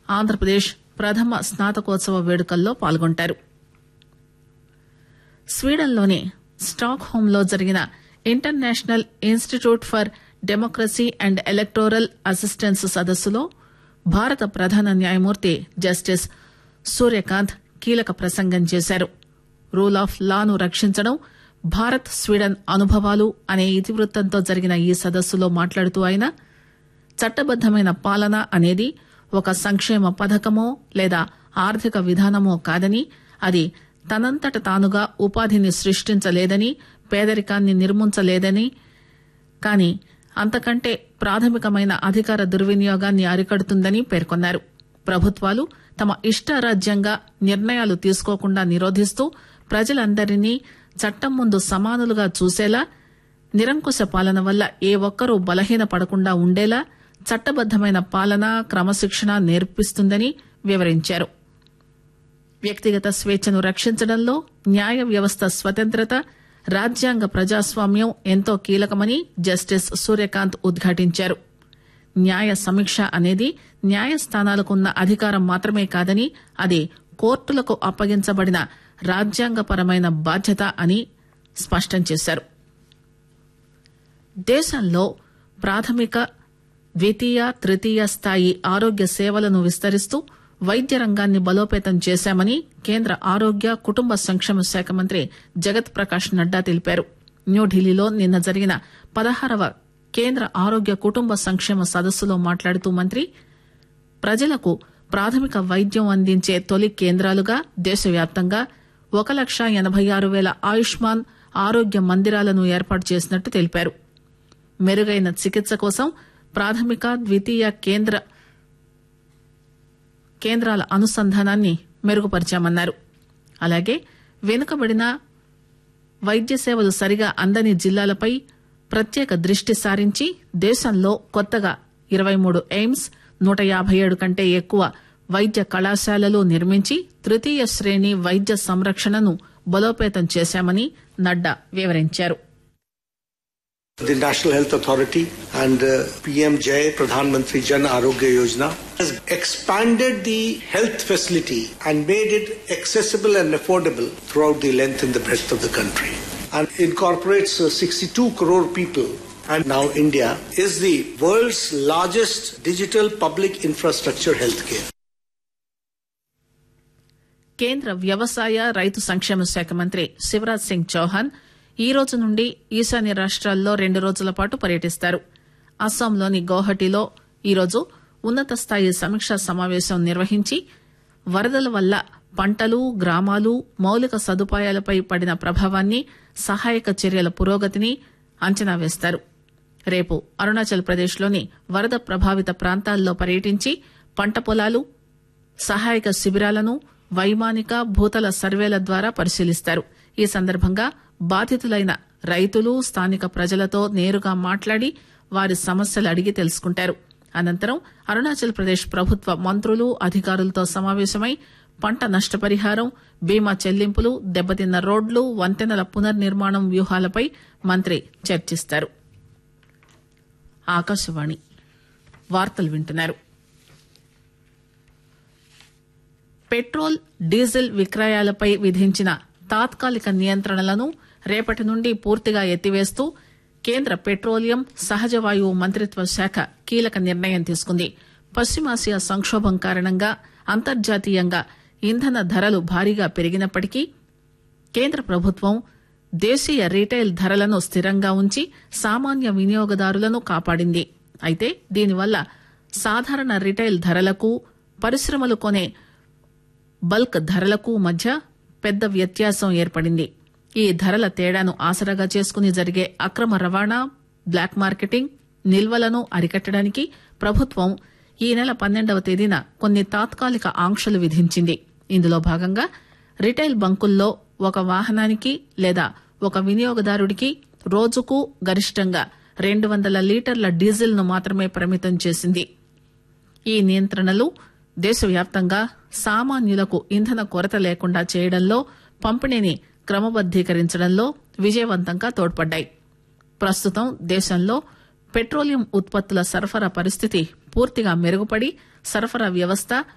ఆంధ్రప్రదేశ్ ప్రథమ స్నాతకోత్సవ వేడుకల్లో పాల్గొంటారు స్వీడన్లోని స్టాక్ హోంలో జరిగిన International Institute for Democracy and Electoral Assistance సదస్సులో భారత ప్రధాన న్యాయమూర్తి జస్టిస్ సూర్యకాంత్ కీలక ప్రసంగం చేశారు రూల్ ఆఫ్ లాను రక్షించడం భారత్ స్వీడన్ అనుభవాలు అనే ఇతివృత్తంతో జరిగిన ఈ సదస్సులో మాట్లాడుతూ ఆయన చట్టబద్దమైన పాలన అనేది ఒక సంక్షేమ పథకమో లేదా ఆర్థిక విధానమో కాదని అది తనంతట తానుగా ఉపాధిని సృష్టించలేదని పేదరికాన్ని నిర్మించలేదని కానీ అంతకంటే ప్రాథమికమైన అధికార దుర్వినియోగాన్ని అరికడుతుందని పేర్కొన్నారు ప్రభుత్వాలు తమ ఇష్టారాజ్యంగా నిర్ణయాలు తీసుకోకుండా నిరోధిస్తూ ప్రజలందరినీ చట్టం ముందు సమానులుగా చూసేలా నిరంకుశ పాలన వల్ల ఏ ఒక్కరూ బలహీన పడకుండా ఉండేలా చట్టబద్దమైన పాలన క్రమశిక్షణ నేర్పిస్తుందని వివరించారు వ్యక్తిగత స్వేచ్ఛను రక్షించడంలో న్యాయ వ్యవస్థ స్వతంత్రత రాజ్యాంగ ప్రజాస్వామ్యం ఎంతో కీలకమని జస్టిస్ సూర్యకాంత్ ఉద్ఘాటించారు న్యాయ సమీక్ష అనేది న్యాయస్థానాలకున్న అధికారం మాత్రమే కాదని అది కోర్టులకు అప్పగించబడిన రాజ్యాంగపరమైన బాధ్యత అని స్పష్టం చేశారు దేశంలో ప్రాథమిక ద్వితీయ తృతీయ స్థాయి ఆరోగ్య సేవలను విస్తరిస్తూ వైద్య రంగాన్ని బలోపేతం చేశామని కేంద్ర ఆరోగ్య కుటుంబ సంక్షేమ శాఖ మంత్రి జగత్ ప్రకాష్ నడ్డా తెలిపారు న్యూఢిల్లీలో నిన్న జరిగిన పదహారవ కేంద్ర ఆరోగ్య కుటుంబ సంక్షేమ సదస్సులో మాట్లాడుతూ మంత్రి ప్రజలకు ప్రాథమిక వైద్యం అందించే తొలి కేంద్రాలుగా దేశవ్యాప్తంగా ఒక లక్ష ఎనబై ఆరు వేల ఆయుష్మాన్ ఆరోగ్య మందిరాలను ఏర్పాటు చేసినట్టు తెలిపారు మెరుగైన చికిత్స కోసం ప్రాథమిక ద్వితీయ కేంద్ర కేంద్రాల అనుసంధానాన్ని మెరుగుపరిచామన్నారు అలాగే వెనుకబడిన వైద్య సేవలు సరిగా అందని జిల్లాలపై ప్రత్యేక దృష్టి సారించి దేశంలో కొత్తగా ఇరవై మూడు ఎయిమ్స్ నూట యాభై ఏడు కంటే ఎక్కువ వైద్య కళాశాలలు నిర్మించి తృతీయ శ్రేణి వైద్య సంరక్షణను బలోపేతం చేశామని నడ్డా వివరించారు The National Health Authority and uh, PM Jai Pradhan Mantri Jan Arogya Yojana has expanded the health facility and made it accessible and affordable throughout the length and the breadth of the country and incorporates uh, 62 crore people and now India is the world's largest digital public infrastructure healthcare. కేంద్ర వ్యవసాయ రైతు సంక్షేమ శాఖ మంత్రి శివరాజ్ సింగ్ చౌహాన్ ఈ రోజు నుండి ఈశాన్య రాష్ట్రాల్లో రెండు రోజుల పాటు పర్యటిస్తారు అస్సాంలోని గౌహటిలో ఈరోజు ఉన్నత స్థాయి సమీక్షా సమావేశం నిర్వహించి వరదల వల్ల పంటలు గ్రామాలు మౌలిక సదుపాయాలపై పడిన ప్రభావాన్ని సహాయక చర్యల పురోగతిని అంచనా వేస్తారు రేపు అరుణాచల్ ప్రదేశ్లోని వరద ప్రభావిత ప్రాంతాల్లో పర్యటించి పంట పొలాలు సహాయక శిబిరాలను వైమానిక భూతల సర్వేల ద్వారా పరిశీలిస్తారు ఈ సందర్భంగా బాధితులైన రైతులు స్థానిక ప్రజలతో నేరుగా మాట్లాడి వారి సమస్యలు అడిగి తెలుసుకుంటారు అనంతరం అరుణాచల్ ప్రదేశ్ ప్రభుత్వ మంత్రులు అధికారులతో సమావేశమై పంట నష్టపరిహారం బీమా చెల్లింపులు దెబ్బతిన్న రోడ్లు వంతెనల పునర్నిర్మాణం వ్యూహాలపై మంత్రి చర్చిస్తారు ఆకాశవాణి వార్తలు వింటున్నారు పెట్రోల్ డీజిల్ విక్రయాలపై విధించిన తాత్కాలిక నియంత్రణలను రేపటి నుండి పూర్తిగా ఎత్తివేస్తూ కేంద్ర పెట్రోలియం సహజ వాయువు మంత్రిత్వ శాఖ కీలక నిర్ణయం తీసుకుంది పశ్చిమాసియా సంక్షోభం కారణంగా అంతర్జాతీయంగా ఇంధన ధరలు భారీగా పెరిగినప్పటికీ కేంద్ర ప్రభుత్వం దేశీయ రీటైల్ ధరలను స్థిరంగా ఉంచి సామాన్య వినియోగదారులను కాపాడింది అయితే దీనివల్ల సాధారణ రీటైల్ ధరలకు పరిశ్రమలు కొనే బల్క్ ధరలకు మధ్య పెద్ద వ్యత్యాసం ఏర్పడింది ఈ ధరల తేడాను ఆసరాగా చేసుకుని జరిగే అక్రమ రవాణా బ్లాక్ మార్కెటింగ్ నిల్వలను అరికట్టడానికి ప్రభుత్వం ఈ నెల పన్నెండవ తేదీన కొన్ని తాత్కాలిక ఆంక్షలు విధించింది ఇందులో భాగంగా రిటైల్ బంకుల్లో ఒక వాహనానికి లేదా ఒక వినియోగదారుడికి రోజుకు గరిష్టంగా రెండు వందల లీటర్ల డీజిల్ ను మాత్రమే పరిమితం చేసింది ఈ నియంత్రణలు దేశవ్యాప్తంగా సామాన్యులకు ఇంధన కొరత లేకుండా చేయడంలో పంపిణీని క్రమబద్దీకరించడంలో విజయవంతంగా తోడ్పడ్డాయి ప్రస్తుతం దేశంలో పెట్రోలియం ఉత్పత్తుల సరఫరా పరిస్థితి పూర్తిగా మెరుగుపడి సరఫరా వ్యవస్థ